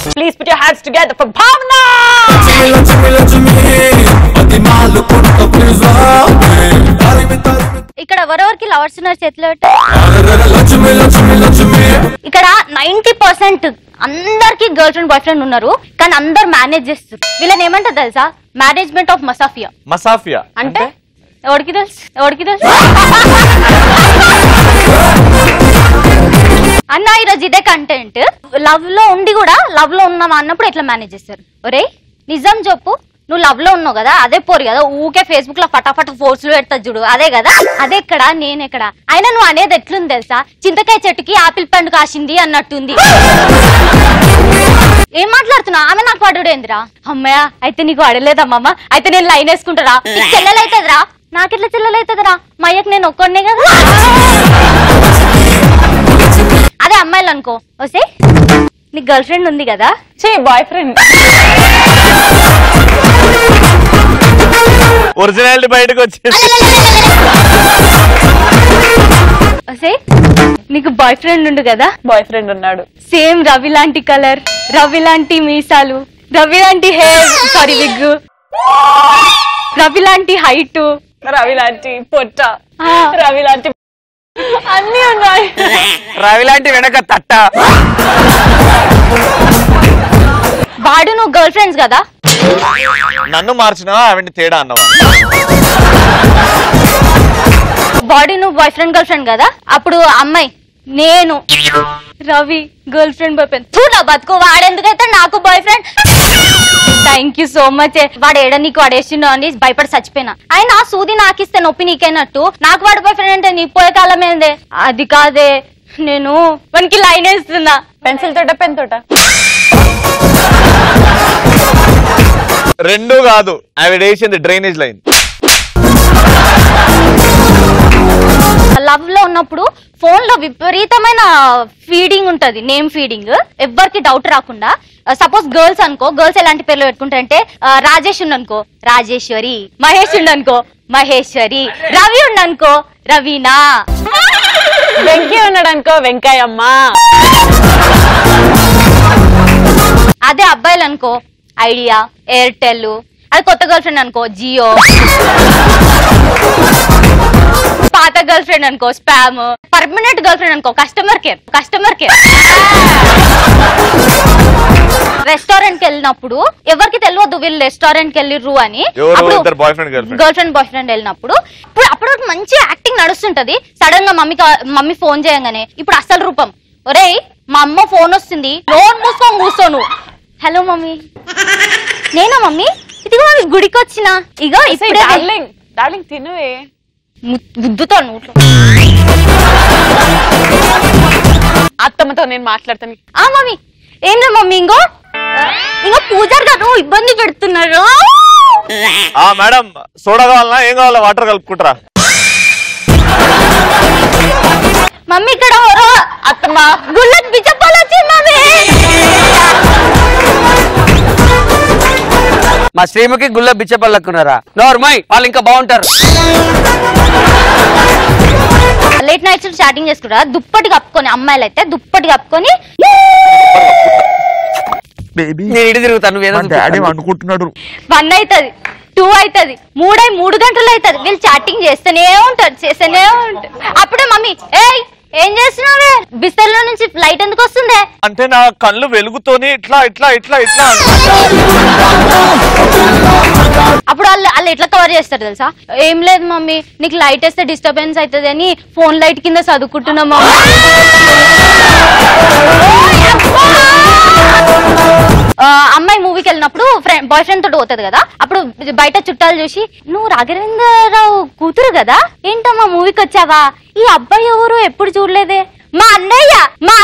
Please put your hands together for Bhavana Lakshmi Lakshmi పది నాలుగు కొట్ట ప్లీజ్ ఇక్కడ ఎవరెవరికి లవర్స్ ఉన్నారు చేతిలో పెట్టు. లక్ష్మి లక్ష్మి లక్ష్మి ఇక్కడ నైన్టీ పర్సెంట్ అందరికి గర్ల్ ఫ్రెండ్ బాయ్ ఫ్రెండ్ ఉన్నారు కానీ అందరు మేనేజ్ చేస్తారు వీళ్ళని ఏమంటారు తెలుసా మేనేజ్మెంట్ ఆఫ్ మసాఫియా మసాఫియా అంటే ఎవరికి తెలుసు ఎవరికి తెలుసు అన్న ఈరోజు ఇదే కంటెంట్ లవ్ లో ఉండి కూడా లవ్ లో ఉన్నామా అన్నప్పుడు ఎట్లా మేనేజ్ చేస్తారు ఒరే నిజం చెప్పు నువ్వు లవ్ లో ఉన్నావు కదా అదే పోరు కదా ఊకే ఫేస్బుక్ లో ఫటాఫట్ ఫోర్స్ పెడతా చూడు అదే కదా అదే ఎక్కడ నేను ఎక్కడ అయినా నువ్వు అనేది ఎట్లుంది తెలుసా చింతకాయ చెట్టుకి ఆపిల్ పండు కాసింది అన్నట్టుంది ఏం మాట్లాడుతున్నా ఆమె నాకు అడుగుడేందిరా అమ్మయ్య అయితే నీకు అడలేదమ్మమ్మ అయితే నేను లైన్ వేసుకుంటారా నీకు చెల్లెలైతుందిరా నాకెట్లా చెల్లెలైతుందిరా మా అయ్యకి నేను ఒక్కడినే కదా అదే అమ్మాయిలు అనుకో వస్తే నీకు గర్ల్ ఫ్రెండ్ ఉంది కదా చే బాయ్ ఫ్రెండ్ ఒరిజినాలిటీ బయటకు వచ్చేసి వస్తే నీకు బాయ్ ఫ్రెండ్ ఉండు కదా బాయ్ ఫ్రెండ్ ఉన్నాడు సేమ్ రవి లాంటి కలర్ రవి లాంటి మీసాలు రవి లాంటి హెయిర్ సారీ విగ్ రవి లాంటి హైట్ రవి లాంటి పొట్ట ఆ. రవి లాంటి అన్ని ఉన్నాయి రవి లాంటి వెనక తట్ట వాడు నువ్వు గర్ల్ ఫ్రెండ్స్ కదా నన్ను మార్చినావా ఆవిడ తేడా అన్నావా బాడీ నువ్వు బాయ్ ఫ్రెండ్ గర్ల్ ఫ్రెండ్ కదా అప్పుడు అమ్మాయి నేను Ravi girlfriend boyfriend చూడ బతుకు వాడెందుకైతే నాకు boyfriend thank you so much వాడు ఏడ నీకు వాడేసిండు అని భయపడి చచ్చిపోయినా ఆయన ఆ సూది నాకిస్తే నొప్పి నీకైనట్టు నాకు వాడు బాయ్ ఫ్రెండ్ అంటే నీ పోయే కాలం ఏందే అది కాదే నేను వానికి లైన్ వేస్తున్నా పెన్సిల్ తోట పెన్ తోట రెండు కాదు ఆవిడ వేసింది డ్రైనేజ్ లైన్ లవ్ లో ఉన్నప్పుడు ఫోన్ లో విపరీతమైన ఫీడింగ్ ఉంటది నేమ్ ఫీడింగ్ ఎవ్వరికి డౌట్ రాకుండా సపోజ్ గర్ల్స్ అనుకో గర్ల్స్ ఎలాంటి పేర్లు పెట్టుకుంటారంటే ఆ, రాజేష్ ఉండనుకో రాజేశ్వరి మహేష్ ఉండనుకో మహేశ్వరి రవి ఉండనుకో రవీనా వెంకీ ఉన్నాడు అనుకో వెంకయ్యమ్మ అదే అబ్బాయిలు అనుకో ఐడియా ఎయిర్టెల్ అది కొత్త గర్ల్ ఫ్రెండ్ అనుకో జియో పాత గర్ల్ ఫ్రెండ్ అనుకో స్పామ్ పర్మనెంట్ గర్ల్ ఫ్రెండ్ అనుకో customer care customer care restaurant కి వెళ్ళినప్పుడు ఎవరికి తెలియదు వీళ్ళు రెస్టారెంట్ కి వెళ్ళిర్రు అని ఎవరు ఇద్దరు boyfriend girlfriend girlfriend boyfriend వెళ్ళినప్పుడు ఇప్పుడు అప్పుడు ఒక మంచి యాక్టింగ్ నడుస్తుంటది సడన్ గా మమ్మీ కా- మమ్మీ ఫోన్ చేయగానే ఇప్పుడు అసలు రూపం ఒరేయ్ మా అమ్మ ఫోన్ వస్తుంది లోన్ మూసుకొని కూర్చోను హలో మమ్మీ నేనా మమ్మీ ఇదిగో మమ్మీ గుడికి వచ్చిన ఇగో ఇప్పుడే డార్లింగ్ డార్లింగ్ తినువే ము- గుద్దుతో నోట్లో అత్తమ్మతో నేను మాట్లాడతాను ఆ మమ్మీ ఏంద్రా మమ్మీ ఇంకో ఇంకో పూజారి గారు ఇబ్బంది పెడుతున్నారు ఆ మేడం సోడా కావాలన్నా ఏం కావాలా వాటర్ కలుపుకుంటారా మమ్మీ ఇక్కడ ఎవరో అత్తమ్మ గుళ్ళకి బిచ్చప్పాలు వచ్చింది మమ్మీ మా శ్రీముఖి గుళ్ళ బిచ్చపల్లక్కున్నారా నోర్మై వాళ్ళు ఇంకా బాగుంటారు లేట్ నైట్స్ స్టార్టింగ్ చేసుకుంటా దుప్పటి కప్పుకొని అమ్మాయిలు అయితే దుప్పటి కప్పుకొని బేబీ నేను ఇటు తిరుగుతాను నువ్వేదో మా డాడీ చూపిస్తాను. అనుకుంటున్నాడు వన్ అవుతుంది టూ అవుతుంది మూడై మూడు గంటలు అవుతుంది వీళ్ళు చాటింగ్ చేస్తూనే ఉంటారు చేస్తూనే ఉంటారు అప్పుడే మమ్మీ ఏయ్ ఏం చేస్తున్నావే బిస్తర్లో నుంచి లైట్ ఎందుకు వస్తుందే అంటే నా కళ్ళు వెలుగుతోని ఇట్లా ఇట్లా ఇట్లా ఇట్లా అప్పుడు వాళ్ళు వాళ్ళు ఎట్లా కవర్ చేస్తారు తెలుసా ఏం లేదు మమ్మీ నీకు లైట్ వేస్తే డిస్టర్బెన్స్ అవుతుంది అని ఫోన్ లైట్ కింద చదువుకుంటున్నా మమ్మీ ఆ, అమ్మాయి మూవీకి వెళ్ళినప్పుడు ఫ్రెండ్ బాయ్ ఫ్రెండ్ తోటి పోతుంది కదా అప్పుడు బయట చుట్టాలు చూసి నువ్వు రాఘవేంద్రరావు కూతురు కదా ఏంటమ్మా మూవీకి వచ్చావా ఈ అబ్బాయి ఎవరు ఎప్పుడు చూడలేదే మా అన్నయ్య మా